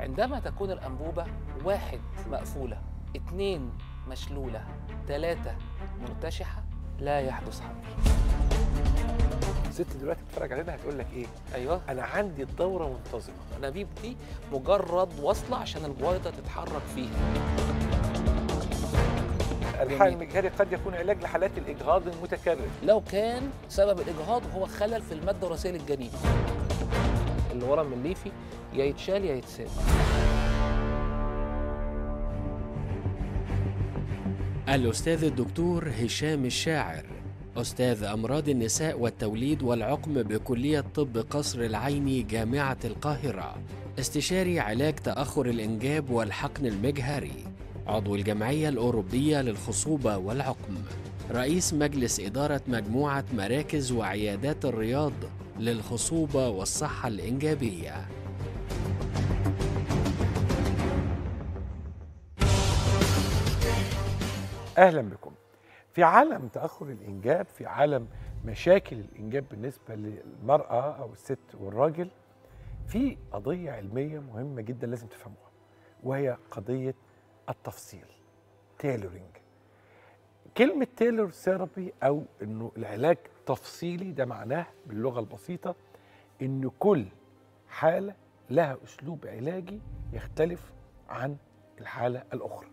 عندما تكون الأنبوبة واحد مقفولة اتنين مشلولة تلاتة مرتشحة لا يحدث حمل الست دلوقتي بتتفرج علينا هتقول لك ايه أيوه انا عندي الدوره منتظمه الأنابيب دي مجرد وصلة عشان البويضة تتحرك فيها الحال جميل. المجهري قد يكون علاج لحالات الاجهاض المتكرر لو كان سبب الإجهاض هو خلل في المادة الوراثية للجنين الورم الليفي يا يتشال يا يتساب الأستاذ الدكتور هشام الشاعر أستاذ أمراض النساء والتوليد والعقم بكلية طب قصر العيني جامعة القاهرة استشاري علاج تأخر الإنجاب والحقن المجهري عضو الجمعية الأوروبية للخصوبة والعقم رئيس مجلس إدارة مجموعة مراكز وعيادات الرياض للخصوبة والصحة الإنجابية اهلا بكم في عالم تاخر الانجاب في عالم مشاكل الانجاب بالنسبه للمراه او الست والراجل في قضيه علميه مهمه جدا لازم تفهموها وهي قضيه التفصيل تيلورينج كلمه تيلور ثيرابي او انه العلاج تفصيلي ده معناه باللغه البسيطه ان كل حاله لها اسلوب علاجي يختلف عن الحاله الاخرى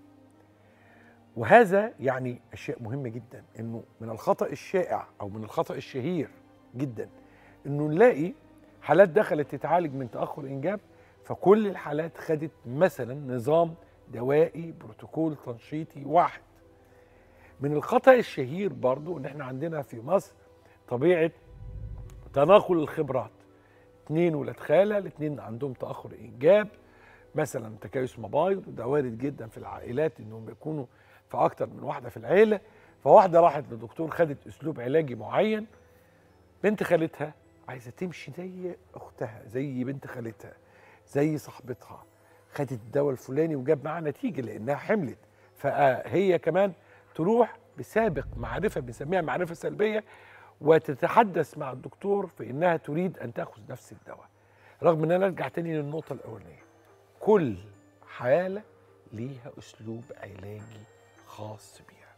وهذا يعني اشياء مهمه جدا انه من الخطا الشائع او من الخطا الشهير جدا انه نلاقي حالات دخلت تتعالج من تاخر انجاب فكل الحالات خدت مثلا نظام دوائي بروتوكول تنشيطي واحد من الخطا الشهير برضو ان احنا عندنا في مصر طبيعه تناقل الخبرات اتنين ولاد خاله الاتنين عندهم تاخر انجاب مثلا تكيس مبايض وده وارد جدا في العائلات انهم يكونوا في اكتر من واحده في العيله فواحده راحت لدكتور خدت اسلوب علاجي معين بنت خالتها عايزه تمشي زي اختها زي بنت خالتها زي صاحبتها خدت الدواء الفلاني وجاب معاها نتيجه لانها حملت فهي كمان تروح بسابق معرفه بنسميها معرفه سلبيه وتتحدث مع الدكتور في انها تريد ان تاخذ نفس الدواء رغم ان انا ارجع تاني للنقطه الاولانيه كل حاله ليها اسلوب علاجي خاص بيها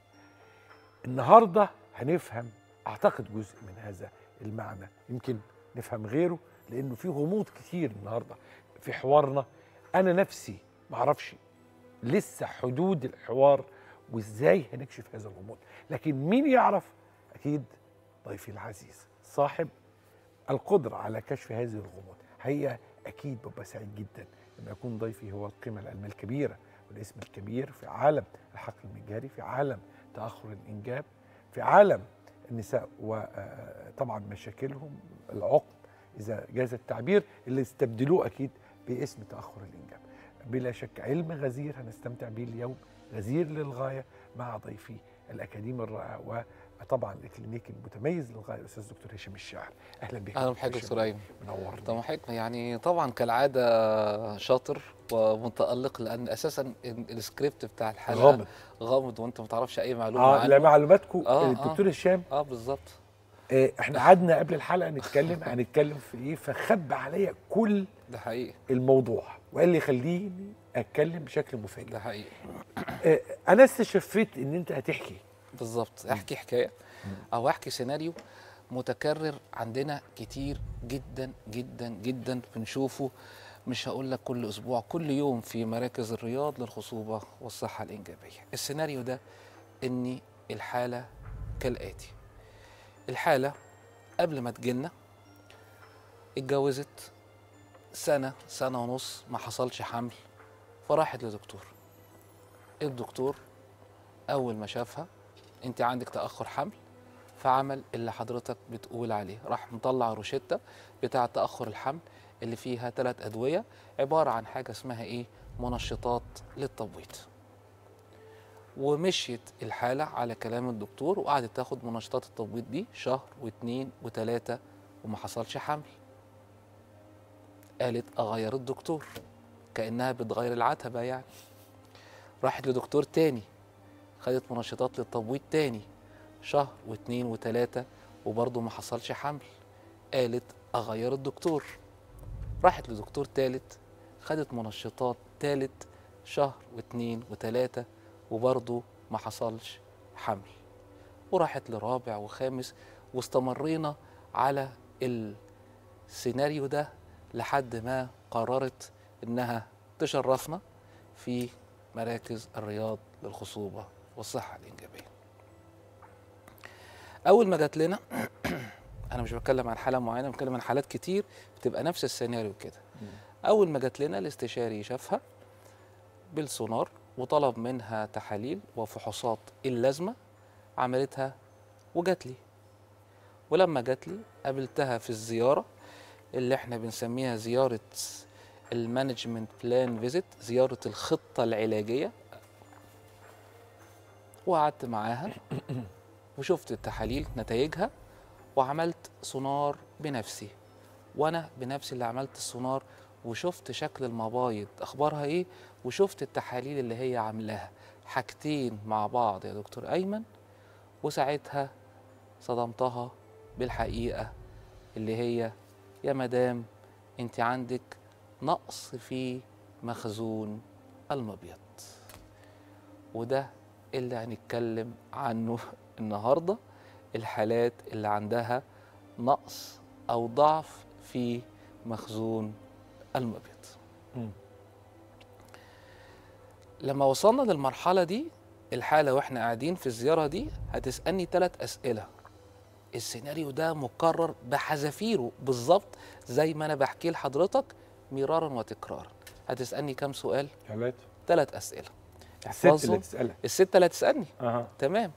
النهارده هنفهم اعتقد جزء من هذا المعنى يمكن نفهم غيره لانه في غموض كتير النهارده في حوارنا انا نفسي معرفش لسه حدود الحوار وازاي هنكشف هذا الغموض لكن مين يعرف اكيد ضيفي العزيز صاحب القدره على كشف هذه الغموض حقيقه اكيد ببقى سعيد جدا لما يكون ضيفي هو القيمه العلميه الكبيره والاسم الكبير في عالم الحقل المجاري في عالم تاخر الانجاب في عالم النساء وطبعا مشاكلهم العقم اذا جاز التعبير اللي استبدلوه اكيد باسم تاخر الانجاب بلا شك علم غزير هنستمتع به اليوم غزير للغايه مع ضيفي الاكاديمي الرائع وطبعا الكلينيكي المتميز للغايه الاستاذ دكتور هشام الشاعر اهلا بك أهلا دكتور بحضرتك هشام. دكتور أيمن منورنا طبعا حضرتك يعني طبعا كالعادة شاطر ومتألق لأن أساسا ال- السكريبت بتاع الحلقة غامض غامض وأنت ما تعرفش أي معلومة اه عنه لمعلوماتكم آه، آه. الدكتور هشام اه بالظبط آه، احنا قعدنا قبل الحلقه نتكلم هنتكلم في ايه فخبى عليا كل ده حقيقي الموضوع وقال لي خليني اتكلم بشكل مفاجئ ده حقيقي آه، انا استشفيت ان انت هتحكي بالظبط احكي حكايه او احكي سيناريو متكرر عندنا كتير جدا جدا جدا بنشوفه مش هقول لك كل اسبوع كل يوم في مراكز الرياض للخصوبه والصحه الانجابيه السيناريو ده ان الحاله كالاتي الحاله قبل ما تجيلنا اتجوزت سنه سنه ونص ما حصلش حمل فراحت لدكتور الدكتور اول ما شافها انت عندك تاخر حمل فعمل اللي حضرتك بتقول عليه راح مطلع روشته بتاعه تاخر الحمل اللي فيها ثلاث ادويه عباره عن حاجه اسمها ايه منشطات للتبويض ومشيت الحاله على كلام الدكتور وقعدت تاخد منشطات التبويض دي شهر واثنين وثلاثه وما حصلش حمل قالت اغير الدكتور كانها بتغير العتبه يعني راحت لدكتور تاني خدت منشطات للتبويض تاني شهر واتنين وتلاتة وبرضه ما حصلش حمل قالت أغير الدكتور راحت لدكتور تالت خدت منشطات تالت شهر واتنين وتلاتة وبرضه ما حصلش حمل وراحت لرابع وخامس واستمرينا على السيناريو ده لحد ما قررت انها تشرفنا في مراكز الرياض للخصوبة والصحة الإنجابية أول ما جات لنا أنا مش بتكلم عن حالة معينة بتكلم عن حالات كتير بتبقى نفس السيناريو كده أول ما جات لنا الاستشاري شافها بالسونار وطلب منها تحاليل وفحوصات اللازمة عملتها وجات لي ولما جات لي قابلتها في الزيارة اللي احنا بنسميها زيارة المانجمنت بلان فيزيت زيارة الخطة العلاجية وقعدت معاها وشفت التحاليل نتائجها وعملت سونار بنفسي وانا بنفسي اللي عملت السونار وشفت شكل المبايض اخبارها ايه وشفت التحاليل اللي هي عاملاها حاجتين مع بعض يا دكتور ايمن وساعتها صدمتها بالحقيقه اللي هي يا مدام انت عندك نقص في مخزون المبيض وده اللي هنتكلم عنه النهارده الحالات اللي عندها نقص او ضعف في مخزون المبيض مم. لما وصلنا للمرحله دي الحاله واحنا قاعدين في الزياره دي هتسالني ثلاث اسئله السيناريو ده مكرر بحذافيره بالظبط زي ما انا بحكيه لحضرتك مرارا وتكرارا هتسالني كام سؤال ثلاثة ثلاث اسئله الست اللي احفظهم تسألها الست اللي هتسالني اها تمام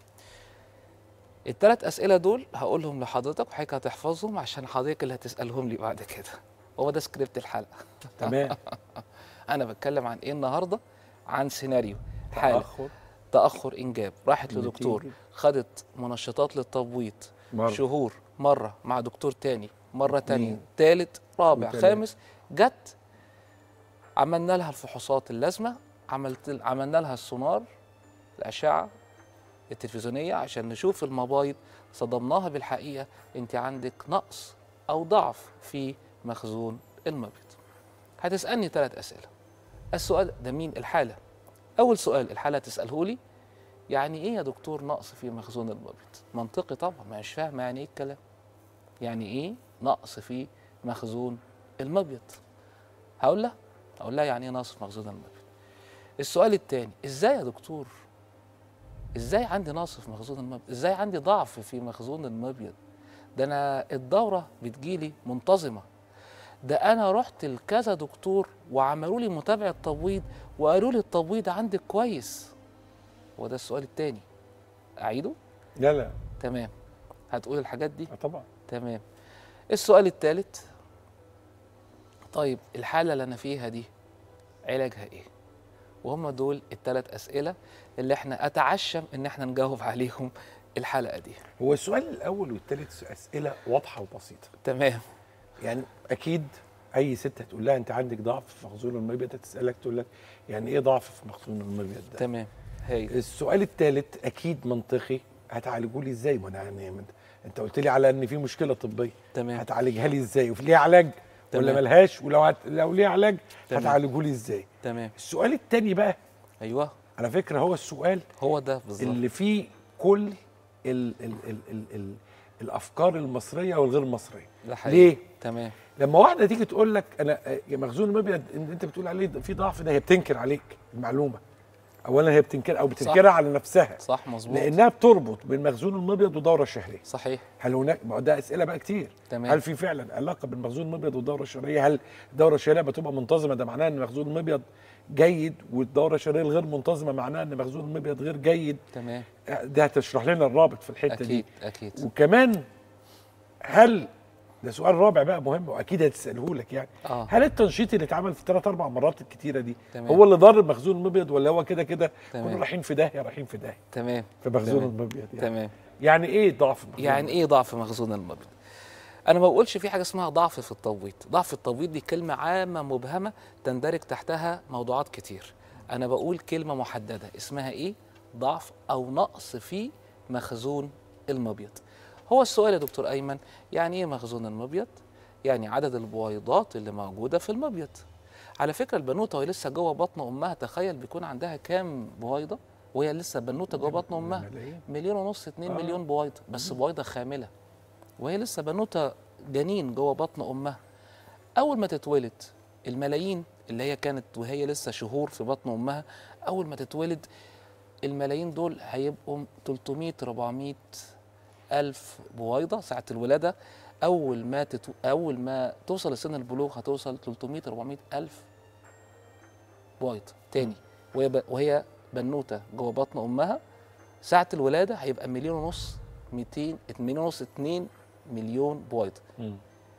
الثلاث اسئله دول هقولهم لحضرتك وحضرتك هتحفظهم عشان حضرتك اللي هتسالهم لي بعد كده هو ده سكريبت الحلقه تمام انا بتكلم عن ايه النهارده عن سيناريو حاله تأخر تاخر انجاب راحت لدكتور نتيجة. خدت منشطات للتبويض مرة. شهور مره مع دكتور تاني مره تانية اتنين. تالت رابع وتلاتة. خامس جت عملنا لها الفحوصات اللازمه عملت عملنا لها السونار الاشعه التلفزيونيه عشان نشوف المبايض صدمناها بالحقيقه انت عندك نقص او ضعف في مخزون المبيض هتسالني ثلاث اسئله السؤال ده مين الحاله اول سؤال الحاله تساله لي يعني ايه يا دكتور نقص في مخزون المبيض منطقي طبعا ما مش فاهمه يعني ايه الكلام يعني ايه نقص في مخزون المبيض هقول لها هقول لها يعني ايه نقص في مخزون المبيض السؤال الثاني ازاي يا دكتور ازاي عندي نقص في مخزون المبيض ازاي عندي ضعف في مخزون المبيض ده انا الدوره بتجيلي منتظمه ده انا رحت لكذا دكتور وعملوا لي متابعه تبويض وقالوا لي التبويض عندك كويس هو ده السؤال الثاني اعيده لا لا تمام هتقول الحاجات دي آه طبعا تمام السؤال الثالث طيب الحالة اللي أنا فيها دي علاجها إيه؟ وهم دول الثلاث أسئلة اللي إحنا أتعشم إن إحنا نجاوب عليهم الحلقة دي هو السؤال الاول والثالث اسئله واضحه وبسيطه تمام يعني اكيد اي ست هتقول لها انت عندك ضعف في مخزون المبيض هتسالك تقول لك يعني ايه ضعف في مخزون المبيض ده تمام هاي السؤال الثالث اكيد منطقي هتعالجوا لي ازاي ما انا يعني انت- انت قلت لي على ان في مشكله طبيه تمام هتعالجها لي ازاي وفي ليها علاج ولا تمام. ملهاش ولو هت... لو ليها علاج تمام. هتعالجوا لي ازاي تمام السؤال الثاني بقى أيوه على فكره هو السؤال هو ده بالظبط اللي فيه كل ال ال ال ال ال الافكار المصريه والغير مصريه ده حقيقي ليه تمام لما واحده تيجي تقول لك انا آه، يا مخزون المبيض اللي انت بتقول عليه ده في ضعف ده هي بتنكر عليك المعلومه اولا هي بتنكر او بتنكرها على نفسها صح مظبوط لانها بتربط بين مخزون المبيض والدوره الشهريه صحيح هل هناك ما هو ده اسئله بقى كتير تمام. هل في فعلا علاقه بين مخزون المبيض والدوره الشهريه هل الدوره الشهريه بتبقى منتظمه ده معناه ان مخزون المبيض جيد والدوره الشهريه الغير منتظمه معناها ان مخزون المبيض غير جيد تمام ده هتشرح لنا الرابط في الحته أكيد دي أكيد وكمان هل ده سؤال رابع بقى مهم واكيد هتساله لك يعني آه. هل التنشيط اللي اتعمل في ثلاث اربع مرات الكتيره دي تمام. هو اللي ضر مخزون المبيض ولا هو كده كده تمام. كنا رايحين في داهيه رايحين في داهيه تمام في مخزون تمام. المبيض يعني. تمام يعني ايه ضعف مخزون يعني ايه ضعف مخزون المبيض انا ما بقولش في حاجه اسمها ضعف في التبويض ضعف التبويض دي كلمه عامه مبهمه تندرج تحتها موضوعات كتير انا بقول كلمه محدده اسمها ايه ضعف او نقص في مخزون المبيض هو السؤال يا دكتور ايمن يعني ايه مخزون المبيض يعني عدد البويضات اللي موجوده في المبيض على فكره البنوته وهي لسه جوه بطن امها تخيل بيكون عندها كام بويضه وهي لسه بنوته جوه بطن امها ملايين. مليون ونص 2 آه. مليون بويضه بس بويضه خامله وهي لسه بنوته جنين جوه بطن امها اول ما تتولد الملايين اللي هي كانت وهي لسه شهور في بطن امها اول ما تتولد الملايين دول هيبقوا 300 400 الف بويضه ساعه الولاده اول ما تتو... اول ما توصل لسن البلوغ هتوصل 300 400 الف بويضه تاني وهي ب... وهي بنوته جوه بطن امها ساعه الولاده هيبقى مليون ونص 200 مليون ونص 2 مليون بويضه مم.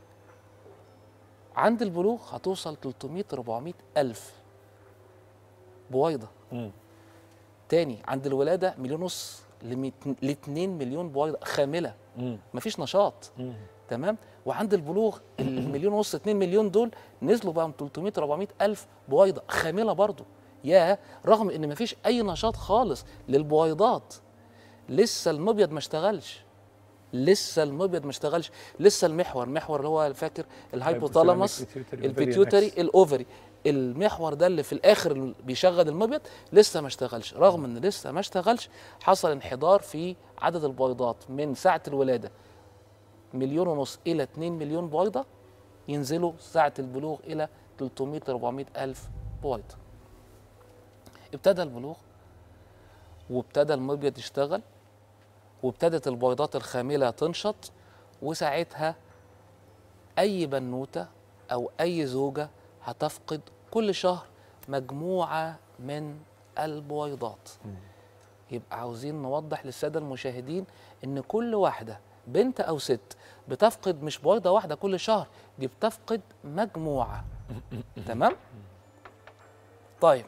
عند البلوغ هتوصل 300 400 الف بويضه مم. تاني عند الولاده مليون ونص ل 2 مليون بويضه خامله مم. مفيش نشاط مم. تمام وعند البلوغ المليون ونص 2 مليون دول نزلوا بقى من 300 400 الف بويضه خامله برضو يا رغم ان مفيش اي نشاط خالص للبويضات لسه المبيض ما اشتغلش لسه المبيض ما اشتغلش لسه المحور المحور اللي هو فاكر الهايبوثالاموس البيتيوتري الاوفري المحور ده اللي في الاخر اللي بيشغل المبيض لسه ما اشتغلش رغم ان لسه ما اشتغلش حصل انحدار في عدد البيضات من ساعه الولاده مليون ونص الى 2 مليون بويضه ينزلوا ساعه البلوغ الى 300 400 الف بويضه ابتدى البلوغ وابتدى المبيض يشتغل وابتدت البيضات الخامله تنشط وساعتها اي بنوته او اي زوجه هتفقد كل شهر مجموعه من البويضات يبقى عاوزين نوضح للساده المشاهدين ان كل واحده بنت او ست بتفقد مش بويضه واحده كل شهر دي بتفقد مجموعه تمام طيب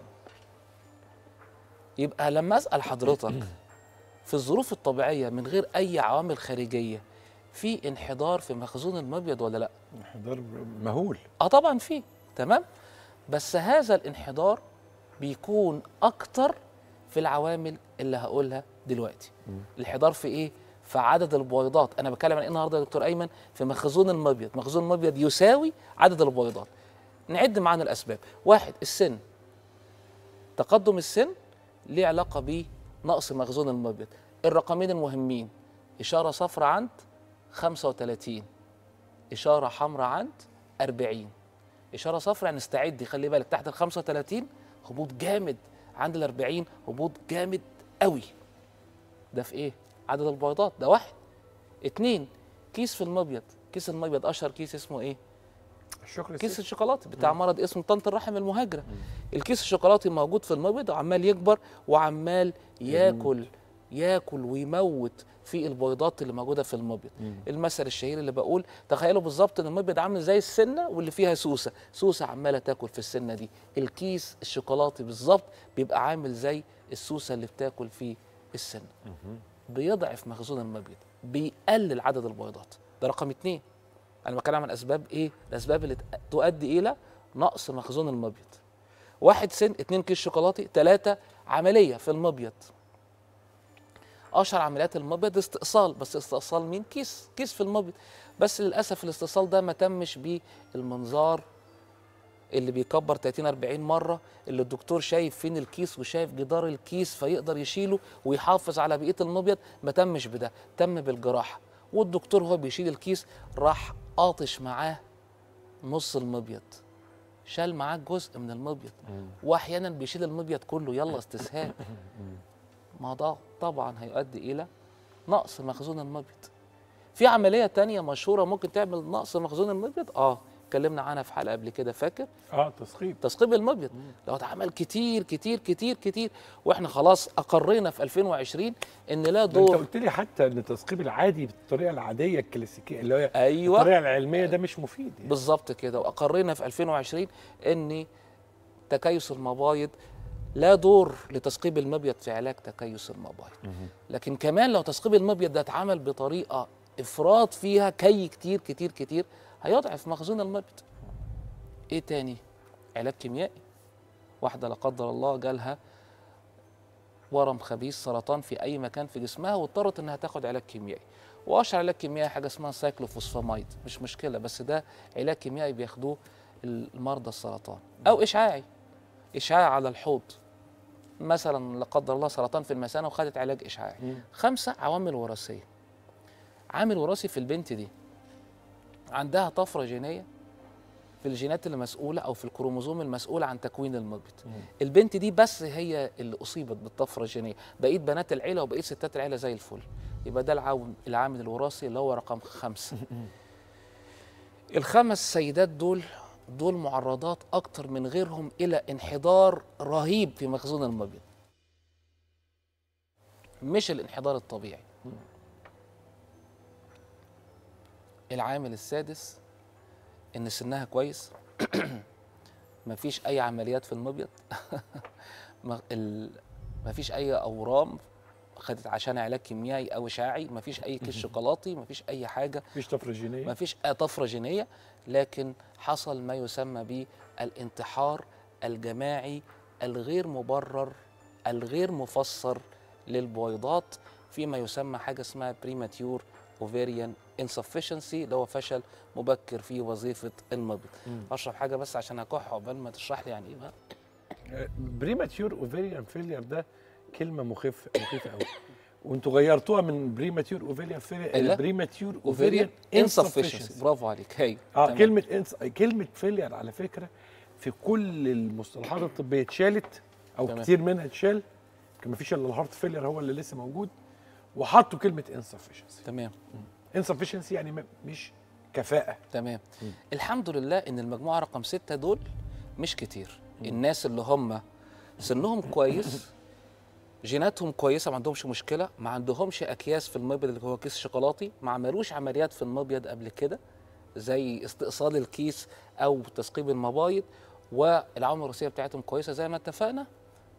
يبقى لما اسال حضرتك في الظروف الطبيعيه من غير اي عوامل خارجيه في انحدار في مخزون المبيض ولا لا انحدار مهول اه طبعا في تمام بس هذا الانحدار بيكون اكتر في العوامل اللي هقولها دلوقتي الانحدار في ايه في عدد البويضات انا بتكلم عن ايه النهارده يا دكتور ايمن في مخزون المبيض مخزون المبيض يساوي عدد البويضات نعد معانا الاسباب واحد السن تقدم السن ليه علاقه بنقص مخزون المبيض الرقمين المهمين اشاره صفراء عند 35 اشاره حمراء عند 40 اشاره صفراء يعني استعدي خلي بالك تحت ال 35 هبوط جامد عند ال 40 هبوط جامد قوي ده في ايه عدد البيضات ده واحد اتنين كيس في المبيض كيس المبيض اشهر كيس اسمه ايه الشكر كيس الشوكولاته بتاع مرض اسمه طنط الرحم المهاجره الكيس الشوكولاتي موجود في المبيض وعمال يكبر وعمال ياكل ياكل ويموت في البيضات اللي موجوده في المبيض المثل الشهير اللي بقول تخيلوا بالظبط ان المبيض عامل زي السنه واللي فيها سوسه سوسه عماله تاكل في السنه دي الكيس الشوكولاتي بالظبط بيبقى عامل زي السوسه اللي بتاكل في السنه بيضعف مخزون المبيض بيقلل عدد البيضات ده رقم اتنين انا بتكلم عن اسباب ايه الاسباب اللي تأ- تؤدي الى نقص مخزون المبيض واحد سن اتنين كيس شوكولاتي تلاتة عملية في المبيض اشهر عمليات المبيض استئصال بس استئصال مين كيس كيس في المبيض بس للاسف الاستئصال ده ما تمش بالمنظار اللي بيكبر 30 40 مره اللي الدكتور شايف فين الكيس وشايف جدار الكيس فيقدر يشيله ويحافظ على بقيه المبيض ما تمش بده تم بالجراحه والدكتور هو بيشيل الكيس راح قاطش معاه نص المبيض شال معاه جزء من المبيض واحيانا بيشيل المبيض كله يلا استسهال ما ده طبعا هيؤدي الى نقص مخزون المبيض في عمليه تانية مشهوره ممكن تعمل نقص مخزون المبيض اه اتكلمنا عنها في حلقه قبل كده فاكر اه تسخيط تثقيب المبيض لو اتعمل كتير كتير كتير كتير واحنا خلاص اقرينا في 2020 ان لا ده انت دور قلت لي حتى ان التثقيب العادي بالطريقه العاديه الكلاسيكيه اللي هي ايوه الطريقه العلميه ده مش مفيد يعني. بالظبط كده واقرينا في 2020 ان تكيس المبايض لا دور لتثقيب المبيض في علاج تكيس المبايض لكن كمان لو تثقيب المبيض ده اتعمل بطريقه افراط فيها كي كتير كتير كتير هيضعف مخزون المبيض ايه تاني علاج كيميائي واحده لا قدر الله جالها ورم خبيث سرطان في اي مكان في جسمها واضطرت انها تاخد علاج كيميائي واشهر علاج كيميائي حاجه اسمها سايكلوفوسفامايد مش مشكله بس ده علاج كيميائي بياخدوه المرضى السرطان او اشعاعي اشعاعي على الحوض مثلا لا قدر الله سرطان في المثانه وخدت علاج اشعاعي مم. خمسه عوامل وراثيه عامل وراثي في البنت دي عندها طفره جينيه في الجينات اللي مسؤوله او في الكروموزوم المسؤول عن تكوين المبيض مم. البنت دي بس هي اللي اصيبت بالطفره الجينيه بقيه بنات العيله وبقيه ستات العيله زي الفل يبقى ده العامل العامل الوراثي اللي هو رقم خمسة الخمس سيدات دول دول معرضات اكتر من غيرهم الى انحدار رهيب في مخزون المبيض مش الانحدار الطبيعي العامل السادس ان سنها كويس مفيش اي عمليات في المبيض ما- ال- مفيش اي اورام خدت عشان علاج كيميائي او اشعاعي مفيش اي كيس شوكولاتي مفيش اي حاجه مفيش طفره جينيه مفيش أي طفره جينيه لكن حصل ما يسمى بالانتحار الجماعي الغير مبرر الغير مفسر للبويضات فيما يسمى حاجه اسمها بريماتيور اوفيريان insufficiency اللي هو فشل مبكر في وظيفه المبيض مم. اشرب حاجه بس عشان اكح عقبال ما تشرح لي يعني ايه بقى بريماتيور اوفيريان فيلير ده كلمه مخيفه مخيفه قوي وانتوا غيرتوها من بريماتيور اوفيريان فيلير إلا؟ الى بريماتيور اوفيريان اوفيريان انسفشنسي insufficiency برافو عليك هي اه تمام. كلمه إنس... كلمه فيلير على فكره في كل المصطلحات الطبيه اتشالت او تمام. كتير منها اتشال كان مفيش الا الهارت فيلير هو اللي لسه موجود وحطوا كلمه انسفشنسي تمام انسفشنسي يعني م- مش كفاءه تمام مم. الحمد لله ان المجموعه رقم ستة دول مش كتير الناس اللي هم سنهم كويس جيناتهم كويسه ما عندهمش مشكله ما عندهمش اكياس في المبيض اللي هو كيس شوكولاتي ما عملوش عمليات في المبيض قبل كده زي استئصال الكيس او تثقيب المبايض والعوامل الوراثيه بتاعتهم كويسه زي ما اتفقنا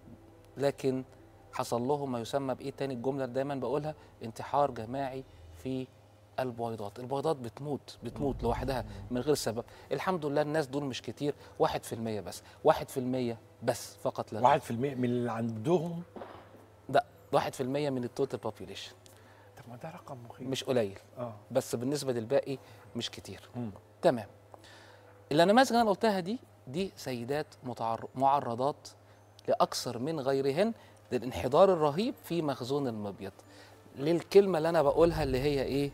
لكن حصل لهم ما يسمى بايه تاني الجمله اللي دايما بقولها انتحار جماعي في البويضات البويضات بتموت بتموت لوحدها من غير سبب الحمد لله الناس دول مش كتير واحد في المية بس واحد في المية بس فقط لا غير. واحد في المية من اللي عندهم ده واحد في المية من التوتال بوبيوليشن طب ما ده رقم مخيف مش قليل اه بس بالنسبة للباقي مش كتير مم. تمام النماذج اللي انا قلتها دي دي سيدات متعر- معرضات لاكثر من غيرهن للانحدار الرهيب في مخزون المبيض للكلمه اللي انا بقولها اللي هي ايه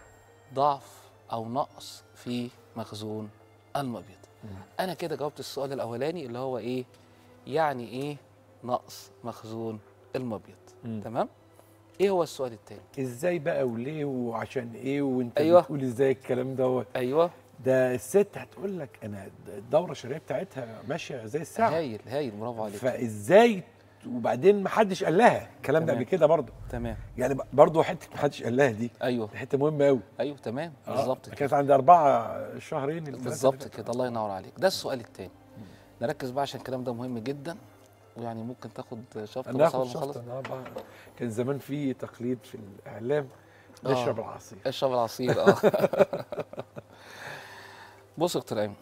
ضعف او نقص في مخزون المبيض انا كده جاوبت السؤال الاولاني اللي هو ايه يعني ايه نقص مخزون المبيض مم. تمام ايه هو السؤال الثاني ازاي بقى وليه وعشان ايه وانت أيوة. بتقول ازاي الكلام دوت ايوه ده الست هتقول لك انا الدوره الشهريه بتاعتها ماشيه زي الساعه هايل هايل برافو عليك فازاي وبعدين ما حدش قال لها الكلام ده تمام. قبل كده برضه تمام يعني برضه حته ما حدش قال لها دي ايوه دي حته مهمه قوي ايوه تمام بالظبط كده كانت عند اربعه شهرين الثلاثة بالظبط اللي فاتوا. كده الله ينور عليك ده السؤال الثاني نركز بقى عشان الكلام ده مهم جدا ويعني ممكن تاخد شفطه بس ناخد اول ما نخلص شفطه النهارده كان زمان في تقليد في الاعلام آه. نشرب العصير اشرب العصير اه بص يا دكتور ايمن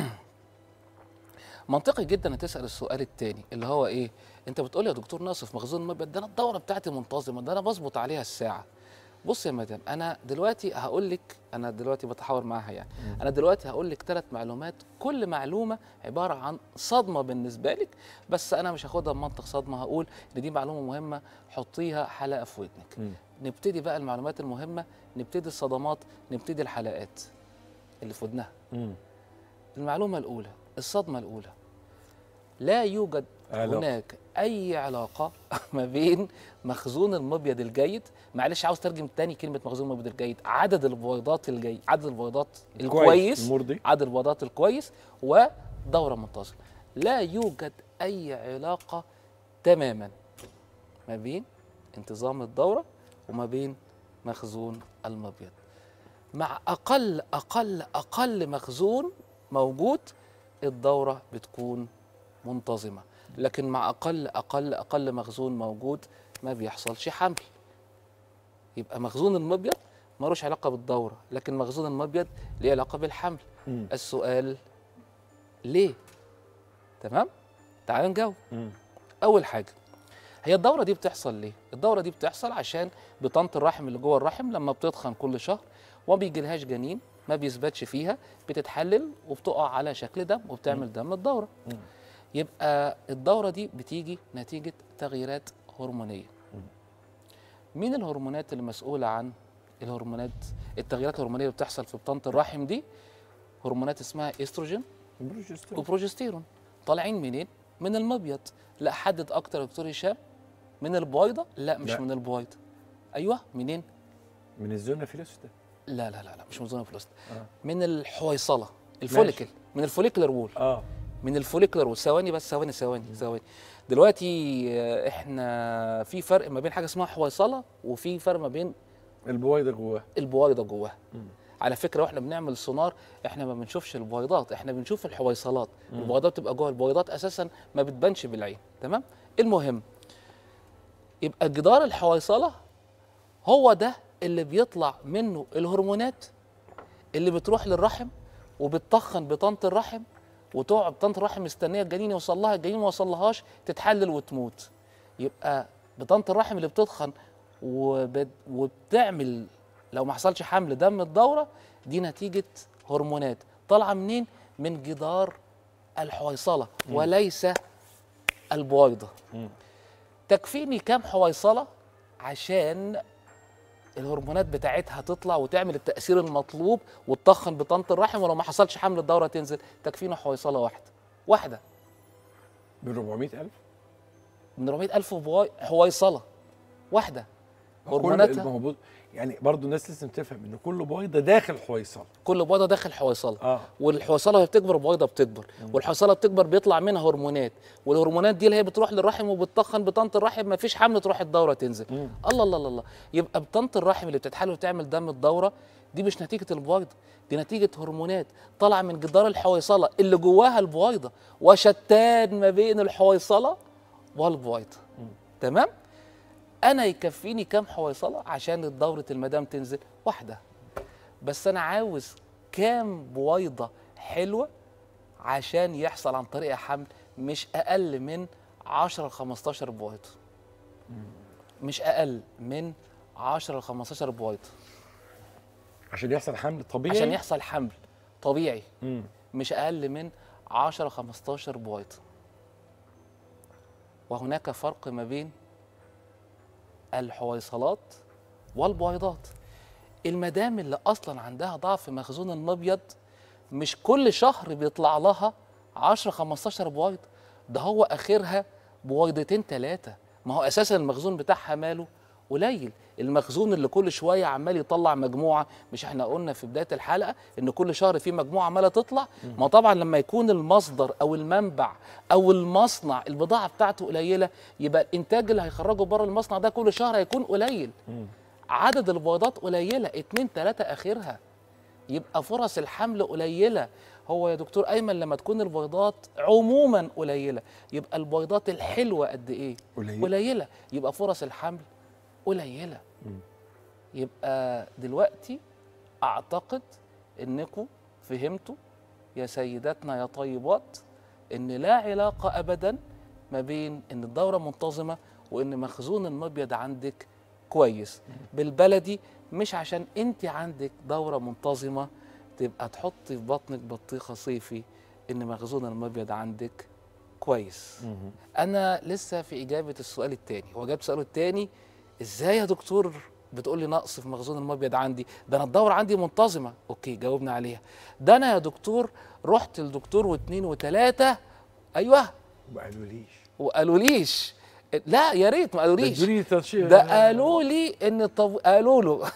منطقي جدا ان تسال السؤال الثاني اللي هو ايه انت بتقول لي يا دكتور ناصف مخزون المبيض ده انا الدوره بتاعتي منتظمه ده انا بظبط عليها الساعه بص يا مدام انا دلوقتي هقول لك انا دلوقتي بتحاور معاها يعني انا دلوقتي هقول لك ثلاث معلومات كل معلومه عباره عن صدمه بالنسبه لك بس انا مش هاخدها بمنطق صدمه هقول ان دي معلومه مهمه حطيها حلقه في ودنك مم. نبتدي بقى المعلومات المهمه نبتدي الصدمات نبتدي الحلقات اللي في ودنها مم. المعلومه الاولى الصدمه الاولى لا يوجد علاقة. هناك اي علاقه ما بين مخزون المبيض الجيد معلش عاوز ترجم تاني كلمه مخزون المبيض الجيد عدد البويضات الجيد عدد البويضات الكويس المرضي عدد البويضات الكويس ودوره منتظمه لا يوجد اي علاقه تماما ما بين انتظام الدوره وما بين مخزون المبيض مع اقل اقل اقل مخزون موجود الدوره بتكون منتظمه لكن مع اقل اقل اقل مخزون موجود ما بيحصلش حمل يبقى مخزون المبيض ملوش علاقه بالدوره لكن مخزون المبيض ليه علاقه بالحمل مم. السؤال ليه تمام تعال نجاوب مم. اول حاجه هي الدوره دي بتحصل ليه الدوره دي بتحصل عشان بطانه الرحم اللي جوه الرحم لما بتتخن كل شهر وما بيجيلهاش جنين ما بيثبتش فيها بتتحلل وبتقع على شكل دم وبتعمل دم الدوره يبقى الدوره دي بتيجي نتيجه تغييرات هرمونيه مين الهرمونات اللي مسؤوله عن الهرمونات التغييرات الهرمونيه اللي بتحصل في بطانه الرحم دي هرمونات اسمها استروجين بروجسترون. وبروجستيرون طالعين منين من المبيض لا حدد اكتر يا دكتور هشام من البويضه لا مش لا. من البويضه ايوه منين من الزونه فيلوستا لا لا لا لا مش من زون فلوست آه. من الحويصله الفوليكل من الفوليكلر وول اه من الفوليكلر وول ثواني بس ثواني ثواني ثواني دلوقتي آه، احنا في فرق ما بين حاجه اسمها حويصله وفي فرق ما بين البويضه جواها البويضه جواها على فكره واحنا بنعمل سونار احنا ما بنشوفش البويضات احنا بنشوف الحويصلات البويضات بتبقى جوه البويضات اساسا ما بتبانش بالعين تمام المهم يبقى جدار الحويصله هو ده اللي بيطلع منه الهرمونات اللي بتروح للرحم وبتطخن بطانه الرحم وتقعد بطانه الرحم مستنيه الجنين يوصل لها الجنين ما وصلهاش تتحلل وتموت يبقى بطانه الرحم اللي بتطخن وبت- وبتعمل لو ما حصلش حمل دم الدوره دي نتيجه هرمونات طالعه منين من جدار الحويصله وليس البويضه تكفيني كام حويصله عشان الهرمونات بتاعتها تطلع وتعمل التاثير المطلوب وتطخن بطانه الرحم ولو ما حصلش حمل الدوره تنزل تكفينا حويصله واحده واحده ب 400000 من 400000 بواي- حويصله واحده كل هرموناتها الموجود يعني برضو الناس لازم تفهم ان كل بويضه داخل حويصله كل بويضه داخل حويصله اه والحويصله وهي بتكبر بويضه بتكبر والحويصله بتكبر بيطلع منها هرمونات والهرمونات دي اللي هي بتروح للرحم وبتطخن بطانه الرحم ما فيش حمل تروح الدوره تنزل مم. الله الله الله الله يبقى بطانه الرحم اللي بتتحلل وتعمل دم الدوره دي مش نتيجه البويضه دي نتيجه هرمونات طالعه من جدار الحويصله اللي جواها البويضه وشتان ما بين الحويصله والبويضه تمام انا يكفيني كام حويصله عشان دوره المدام تنزل واحده بس انا عاوز كام بويضه حلوه عشان يحصل عن طريقها حمل مش اقل من 10 ل 15 بويضه مش اقل من 10 ل 15 بويضه عشان يحصل حمل طبيعي عشان يحصل حمل طبيعي مم. مش اقل من 10 15 بويضه وهناك فرق ما بين الحويصلات والبويضات المدام اللي اصلا عندها ضعف مخزون المبيض مش كل شهر بيطلع لها 10 15 بويض ده هو اخرها بويضتين ثلاثه ما هو اساسا المخزون بتاعها ماله قليل المخزون اللي كل شويه عمال يطلع مجموعه مش احنا قلنا في بدايه الحلقه ان كل شهر في مجموعه عماله تطلع ما طبعا لما يكون المصدر او المنبع او المصنع البضاعه بتاعته قليله يبقى الانتاج اللي هيخرجه بره المصنع ده كل شهر هيكون قليل عدد البيضات قليله اتنين تلاته اخرها يبقى فرص الحمل قليله هو يا دكتور ايمن لما تكون البيضات عموما قليله يبقى البيضات الحلوه قد ايه قليل قليله يبقى فرص الحمل قليله يبقى دلوقتي اعتقد انكم فهمتوا يا سيداتنا يا طيبات ان لا علاقه ابدا ما بين ان الدوره منتظمه وان مخزون المبيض عندك كويس بالبلدي مش عشان انت عندك دوره منتظمه تبقى تحطي في بطنك بطيخه صيفي ان مخزون المبيض عندك كويس مم. انا لسه في اجابه السؤال الثاني هو جاب سؤاله الثاني ازاي يا دكتور بتقول لي نقص في مخزون المبيض عندي ده انا الدوره عندي منتظمه اوكي جاوبنا عليها ده انا يا دكتور رحت لدكتور واثنين وثلاثه ايوه ما قالوليش وقالوا ليش لا يا ريت ما قالوليش ادوني ترشيح ده قالوا لي ان طب... قالوا له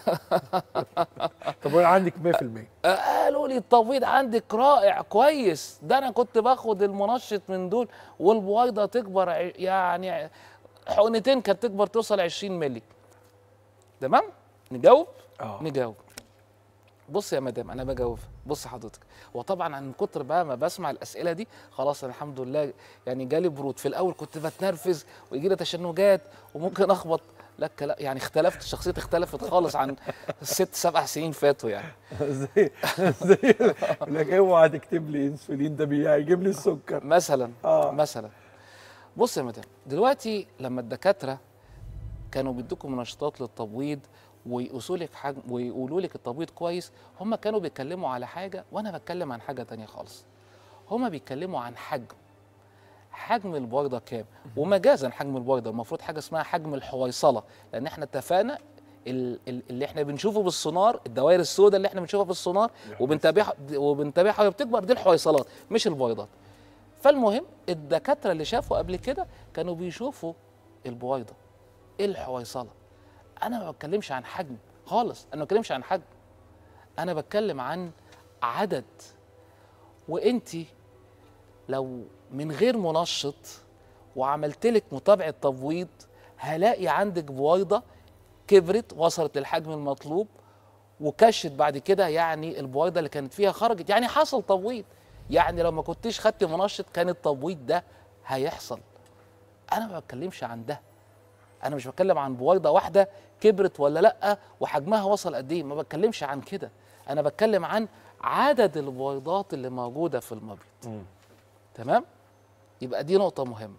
طب وانا عندك 100% قالوا لي التبويض عندك رائع كويس ده انا كنت باخد المنشط من دول والبويضه تكبر ع- يعني حقنتين كانت تكبر توصل 20 مللي تمام نجاوب اه نجاوب بص يا مدام انا بجاوب بص حضرتك وطبعا من كتر بقى ما بسمع الاسئله دي خلاص أنا الحمد لله يعني جالي برود في الاول كنت بتنرفز ويجي لي تشنجات وممكن اخبط لك لا يعني اختلفت شخصيتي اختلفت خالص عن ست سبع سنين فاتوا يعني زي زي لك اوعى تكتب لي انسولين ده بي- هيجيب لي السكر مثلا آه. مثلا بص يا مدام دلوقتي لما الدكاتره كانوا بيدوكم منشطات للتبويض ويقيسوا لك حجم ويقولوا لك التبويض كويس هم كانوا بيتكلموا على حاجه وانا بتكلم عن حاجه تانية خالص هم بيتكلموا عن حجم حجم البويضه كام ومجازا حجم البويضه المفروض حاجه اسمها حجم الحويصله لان احنا اتفقنا ال- ال- اللي احنا بنشوفه بالسونار الدوائر السوداء اللي احنا بنشوفها بالسونار وبنتابعها وبنتابعها وهي بتكبر دي الحويصلات مش البويضات فالمهم الدكاتره اللي شافوا قبل كده كانوا بيشوفوا البويضه ايه الحويصله انا ما بتكلمش عن حجم خالص انا ما بتكلمش عن حجم انا بتكلم عن عدد وانت لو من غير منشط وعملت لك متابعه تبويض هلاقي عندك بويضه كبرت وصلت للحجم المطلوب وكشت بعد كده يعني البويضه اللي كانت فيها خرجت يعني حصل تبويض يعني لو ما كنتش خدت منشط كان التبويض ده هيحصل انا ما بتكلمش عن ده انا مش بتكلم عن بويضه واحده كبرت ولا لا وحجمها وصل قد ايه ما بتكلمش عن كده انا بتكلم عن عدد البويضات اللي موجوده في المبيض تمام يبقى دي نقطه مهمه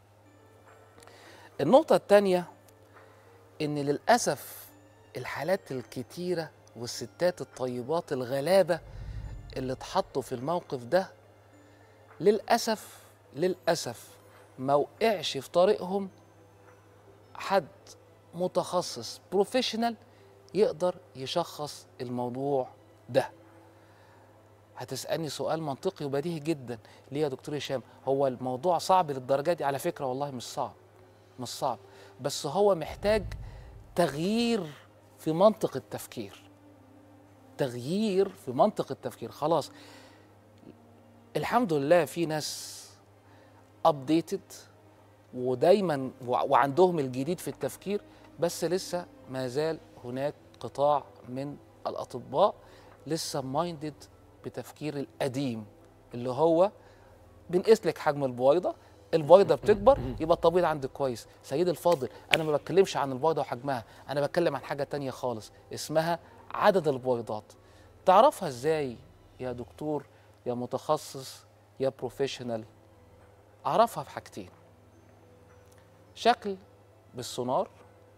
النقطه الثانيه ان للاسف الحالات الكتيره والستات الطيبات الغلابه اللي اتحطوا في الموقف ده للاسف للاسف ما وقعش في طريقهم حد متخصص بروفيشنال يقدر يشخص الموضوع ده هتسألني سؤال منطقي وبديهي جدا ليه يا دكتور هشام هو الموضوع صعب للدرجة دي على فكرة والله مش صعب مش صعب بس هو محتاج تغيير في منطق التفكير تغيير في منطق التفكير خلاص الحمد لله في ناس ابديتد ودايما وع- وعندهم الجديد في التفكير بس لسه ما زال هناك قطاع من الاطباء لسه مايندد بتفكير القديم اللي هو بنقيس لك حجم البويضه البويضه بتكبر يبقى التبويض عندك كويس سيد الفاضل انا ما بتكلمش عن البويضه وحجمها انا بتكلم عن حاجه تانية خالص اسمها عدد البويضات تعرفها ازاي يا دكتور يا متخصص يا بروفيشنال اعرفها في حاجتين شكل بالسونار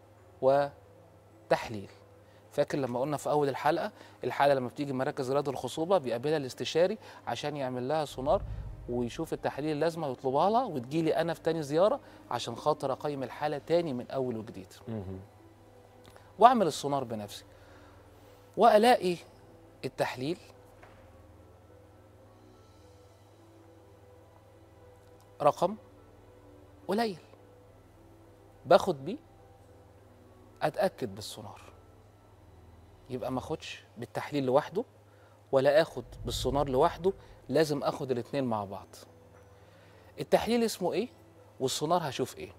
وتحليل فاكر لما قلنا في اول الحلقه الحاله لما بتيجي مراكز رياض الخصوبه بيقابلها الاستشاري عشان يعمل لها سونار ويشوف التحاليل اللازمه ويطلبها لها وتجيلي انا في تاني زياره عشان خاطر اقيم الحاله تاني من اول وجديد واعمل السونار بنفسي والاقي التحليل رقم قليل باخد بيه اتاكد بالسونار يبقى ما اخدش بالتحليل لوحده ولا اخد بالسونار لوحده لازم اخد الاتنين مع بعض التحليل اسمه ايه والسونار هشوف ايه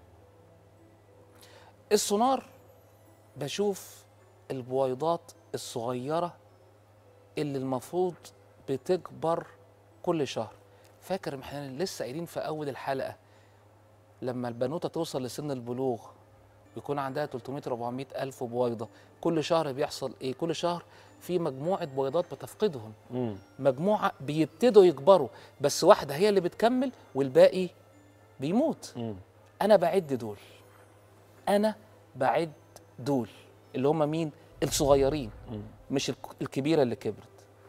السونار بشوف البويضات الصغيره اللي المفروض بتكبر كل شهر فاكر ما احنا لسه قايلين في اول الحلقه لما البنوته توصل لسن البلوغ بيكون عندها 300 400 الف بويضه كل شهر بيحصل ايه كل شهر في مجموعه بويضات بتفقدهم مجموعه بيبتدوا يكبروا بس واحده هي اللي بتكمل والباقي بيموت انا بعد دول انا بعد دول اللي هم مين الصغيرين مش الك- الكبيره اللي كبرت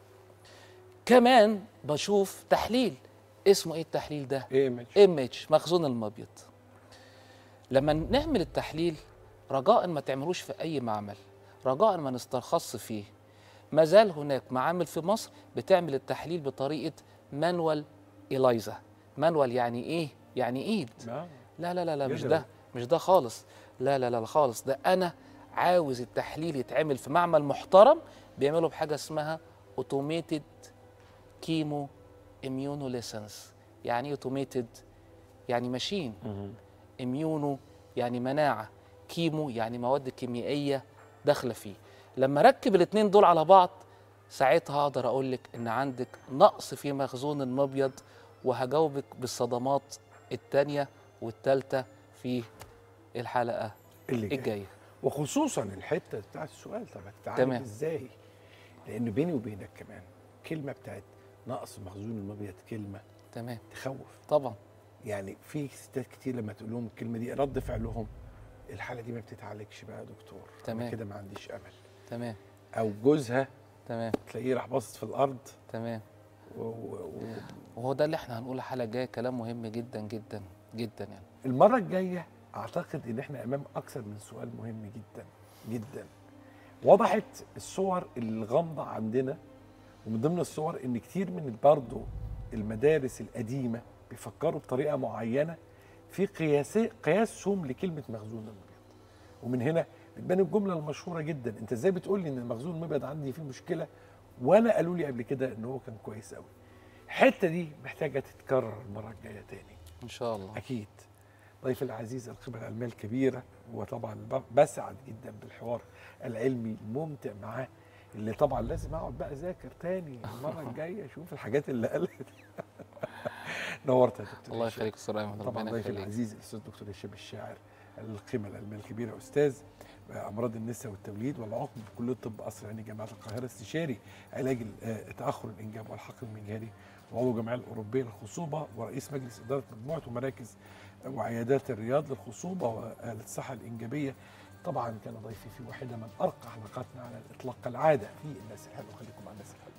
كمان بشوف تحليل اسمه ايه التحليل ده ايه ماشي ايمج مخزون المبيض لما نعمل التحليل رجاء ما تعملوش في اي معمل رجاء ما نسترخص فيه ما زال هناك معامل في مصر بتعمل التحليل بطريقه مانوال إلايزا مانوال يعني ايه يعني ايد آه. لا لا لا لا مش يدوي. ده مش ده خالص لا لا لا خالص ده انا عاوز التحليل يتعمل في معمل محترم بيعملوا بحاجه اسمها اوتوميتد كيمو اميونوليسنس يعني ايه اوتوميتد يعني ماشين اميونو يعني مناعه كيمو يعني مواد كيميائيه داخله فيه لما ركب الاثنين دول على بعض ساعتها اقدر اقول لك ان عندك نقص في مخزون المبيض وهجاوبك بالصدمات الثانيه والثالثه في الحلقه اللي جاي. الجايه وخصوصا الحته بتاعت السؤال طب هتتعالج تمام. ازاي؟ لان بيني وبينك كمان كلمه بتاعت نقص مخزون المبيض كلمه تمام تخوف طبعا يعني في ستات كتير لما تقول لهم الكلمه دي رد فعلهم الحاله دي ما بتتعالجش بقى يا دكتور أنا تمام. كده ما عنديش امل تمام او جوزها تمام تلاقيه راح باصص في الارض تمام و... و... و... وهو ده اللي احنا هنقوله الحلقه الجايه كلام مهم جدا جدا جدا يعني المره الجايه اعتقد ان احنا امام اكثر من سؤال مهم جدا جدا وضحت الصور الغامضه عندنا ومن ضمن الصور ان كتير من برضه المدارس القديمه بيفكروا بطريقه معينه في قياس قياسهم لكلمه مخزون المبيض ومن هنا بتبان الجمله المشهوره جدا انت ازاي بتقول لي ان المخزون المبيض عندي فيه مشكله وانا قالوا لي قبل كده ان هو كان كويس قوي الحته دي محتاجه تتكرر المره الجايه تاني ان شاء الله اكيد ضيف العزيز الخبره العلميه الكبيره وطبعا ب- بسعد جدا بالحوار العلمي الممتع معاه اللي طبعا لازم اقعد بقى اذاكر تاني المره الجايه اشوف الحاجات اللي قالت نورت يا دكتور الله هشام. يخليك استاذ ايمن طبعا ربنا ضيفي يخليك العزيز الاستاذ دكتور هشام الشاعر القيمه العلميه الكبيره استاذ امراض النساء والتوليد والعقم بكليه الطب قصر عيني جامعه القاهره استشاري علاج ال- آه، تاخر الانجاب والحقن المجهري وعضو الجمعيه الاوروبيه للخصوبه ورئيس مجلس اداره مجموعه ومراكز وعيادات الرياض للخصوبه والصحه الانجابيه طبعا كان ضيفي في واحده من ارقى حلقاتنا على الاطلاق كالعاده في الناس الحلوه خليكم مع الناس الحلوه